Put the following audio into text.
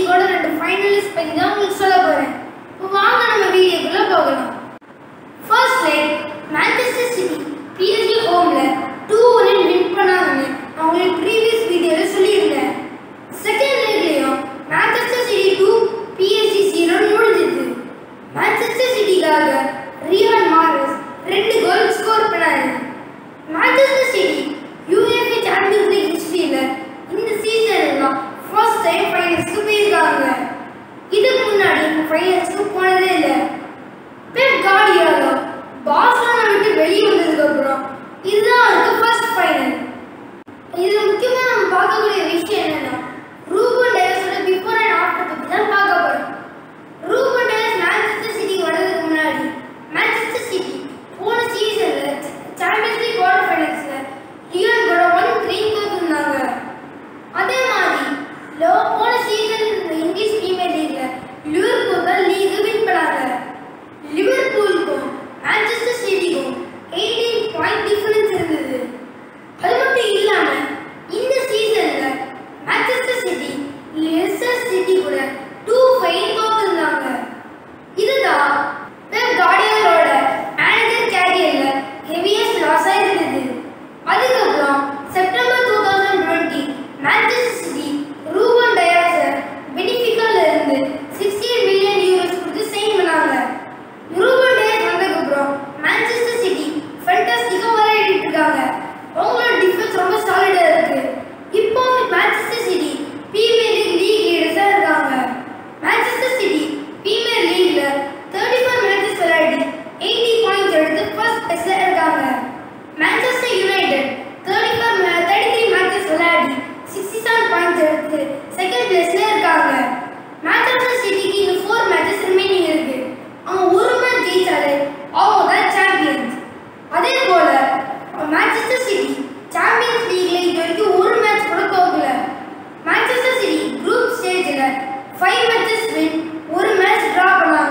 லீகோட ரெண்டு ஃபைனலிஸ்ட் பத்தி தான் உங்களுக்கு சொல்ல போறேன் இப்போ வாங்க நம்ம வீடியோக்குள்ள போகலாம் first like Manchester City PSG ஹோம்ல டூ ஒன் வின் பண்ணாங்கன்னு நான் உங்களுக்கு ப்ரீவியஸ் வீடியோல சொல்லியிருந்தேன் செகண்ட் லெக்லயும் Manchester City two PSG zero முடிஞ்சது மான்செஸ்டர் சிட்டிக்காக ரியான் மாரஸ் ரெண்டு கோல் ஸ்கோர் பண்ணாரு Manchester City UEFA Champions League ஹிஸ்டரியில இந்த சீசன்ல தான் ஃபர்ஸ்ட் டைம் ஃபைனல்ஸ்க்கு போயிருக்காங்க இதுக்கு முன்னாடி ஃபைனல்ஸ்க்கு போனதே இல்லை பெப் கார்டியோலா பார்சலோனா விட்டு வெளியே வந்ததுக்கு அப்புறம் இதுதான் அவருக்கு ஃபர்ஸ்ட் ஃபைனல் இதுல முக்கியமா நம்ம பார்க்கக்கூடிய விஷயம் என்னன்னா ரூபன் டயஸோட பிஃபோர் அண்ட் ஆஃப்டர் பத்தி தான் பார்க்க போறோம் ரூபன் டயஸ் மான்செஸ்டர் சிட்டிக்கு வர்றதுக்கு முன்னாடி மான்செஸ்டர் சிட்டி போன சீசன்ல சாம்பியன்ஸ் லீக் குவார்டர் ஃபைனல்ஸ்ல லியோன் கூட ஒன் த்ரீ தோத்துருந்தாங்க அதே மாதிரி லோ போன சீசன் இங்கிலீஷ் பிரீமியர் லீக்ல லிவர்பூல் தான் லீக் வின் பண்ணாங்க லிவர்பூலுக்கும் மான்செஸ்டர் சிட்டிக்கும் 18 பாயிண்ட் டிஃபரன்ஸ் இருந்தது அது மட்டும் இல்லாம இந்த சீசன்ல மான்செஸ்டர் சிட்டி லெஸ்டர் சிட்டி கூட டூ ஃபைவ் தோத்துருந்தாங்க இதுதான் பெப் கார்டியோலோட மேனேஜர் கேரியர்ல ஹெவியஸ்ட் லாஸா இருந்தது அதுக்கப்புறம் September two thousand twenty Manchester City Ruben டயாஸர் பெனிஃபிக்கால இருந்து சிக்ஸ்டீன் மில்லியன் யூரோஸ் கொடுத்து சைன் பண்ணாங்க ரூபன் டயஸ் வந்ததுக்கப்புறம் மான்செஸ்டர் சிட்டி ஃபேண்டாஸ்டிக்கா விளையாடிட்டு இருக்காங்க அவங்களோட டிஃபென்ஸ் ரொம்ப சாலிடா இருக்கு இப்போ Manchester City Premier League league லீடர்ஸா இருக்காங்க மான்செஸ்டர் சிட்டி பிரீமியர் லீக்ல 34 மேட்சஸ் விளையாடி 80 பாயிண்ட்ஸ் எடுத்து ஃபர்ஸ்ட் பிளேஸ்ல இருக்காங்க மான்செஸ்டர் யுனைடெட் 34 மே- 33 மேட்சஸ் விளையாடி 67 பாயிண்ட்ஸ் எடுத்து செகண்ட் பிளேஸ்ல இருக்காங்க மான்செஸ்டர் சிட்டிக்கு இன்னும் 4 மேட்சஸ் ரிமைனிங் இருக்கு அவங்க ஒரு மேட்ச் ஜெயிச்சாலே அவங்க தான் சாம்பியன்ஸ் அதே போல மான்செஸ்டர் சிட்டி சாம்பியன்ஸ் லீக்ல இது வரைக்கும் ஒரு மேட்ச் கூட தோக்கல மான்செஸ்டர் சிட்டி குரூப் ஸ்டேஜ்ல ஃபைவ் மேட்சஸ் வின் ஒரு மேட்ச் டிரா பண்ணாங்க